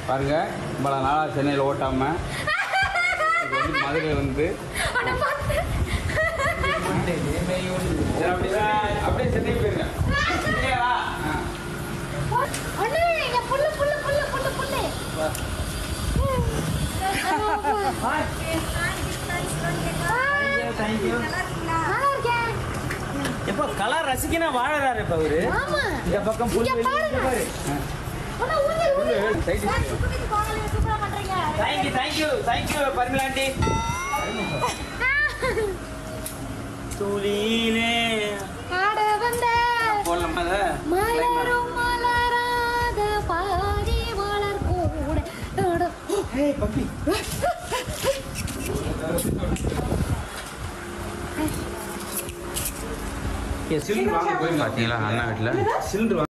பாருங்க இவ்வளோ நாளாக சென்னையில் ஓட்டாமல் வந்து மதுரை வந்து சரி, அப்படியே அப்படியே சென்னை போயிருங்க சரியா? ஆ. அண்ணே, இங்க புல்லு, புல்லு, புல்லு, புல்லு, புல்லு. நல்லா இருக்கேன். எப்போ கலர் ரசிக்கனா வாழறாரு இப்ப அவரு ஆமா. இந்த பக்கம் புல் இங்க வெளியே பாருங்க. இங்க பாரு அண்ணா, ஊஞ்சல், ஊஞ்சல். சைடு சார், சுத்துறதுக்கு போகலையே, சூப்பரா பண்றீங்க. தேங்க்யூ தேங்க்யூ தேங்க்யூ பர்மிலாண்டி துளியிலே ஆட வந்த போடலாமா அதை மலரும் மலராத பாதி மலர் கூட ஆட. ஏய் பப்பி சிலிண்டர் வாங்க போயிருங்க பார்த்தீங்களா அண்ணா வீட்டில் சிலிண்டர்